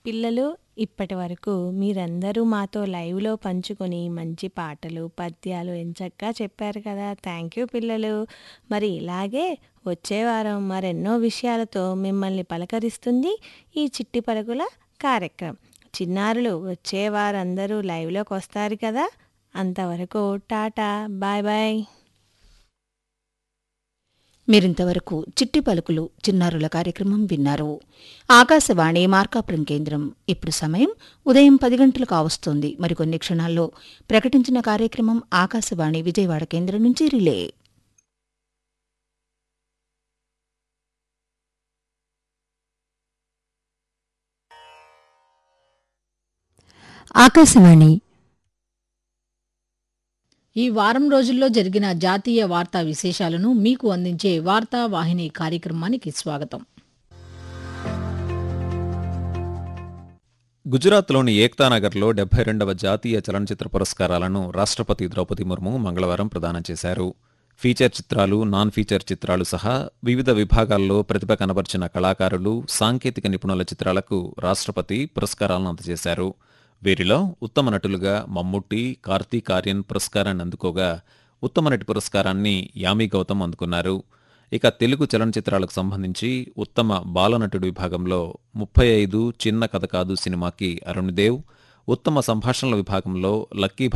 పిల్లలు ఇప్పటి వరకు మీరందరూ మాతో లైవ్లో పంచుకొని మంచి పాటలు పద్యాలు ఎంచక్కా చెప్పారు కదా థ్యాంక్ యూ పిల్లలు మరి ఇలాగే వచ్చే వారం మరెన్నో విషయాలతో మిమ్మల్ని పలకరిస్తుంది ఈ చిట్టి పలుకుల కార్యక్రమం చిన్నారులు వచ్చే వారందరూ లైవ్లోకి వస్తారు కదా అంతవరకు టాటా బాయ్ బాయ్ మీరింతవరకు చిట్టి పలుకులు చిన్నారుల కార్యక్రమం విన్నారు ఆకాశవాణి మార్కాపురం కేంద్రం ఇప్పుడు సమయం ఉదయం పది గంటలు కావస్తోంది మరికొన్ని క్షణాల్లో ప్రకటించిన కార్యక్రమం ఆకాశవాణి విజయవాడ కేంద్రం నుంచి రిలే ఆకాశవాణి ఈ వారం రోజుల్లో జరిగిన జాతీయ వార్తా విశేషాలను మీకు అందించే వార్తా వాహిని కార్యక్రమానికి స్వాగతం గుజరాత్లోని ఏక్తానగర్లో డెబ్బై రెండవ జాతీయ చలనచిత్ర పురస్కారాలను రాష్ట్రపతి ద్రౌపది ముర్ము మంగళవారం ప్రదానం చేశారు ఫీచర్ చిత్రాలు నాన్ ఫీచర్ చిత్రాలు సహా వివిధ విభాగాల్లో ప్రతిభ కనబర్చిన కళాకారులు సాంకేతిక నిపుణుల చిత్రాలకు రాష్ట్రపతి పురస్కారాలను అందజేశారు వీరిలో ఉత్తమ నటులుగా మమ్ముట్టి కార్తీక్ ఆర్యన్ పురస్కారాన్ని అందుకోగా ఉత్తమ నటి పురస్కారాన్ని యామి గౌతమ్ అందుకున్నారు ఇక తెలుగు చలనచిత్రాలకు సంబంధించి ఉత్తమ బాలనటుడు విభాగంలో ముప్పై ఐదు చిన్న కథ కాదు సినిమాకి అరుణ్దేవ్ ఉత్తమ సంభాషణల విభాగంలో లక్కీ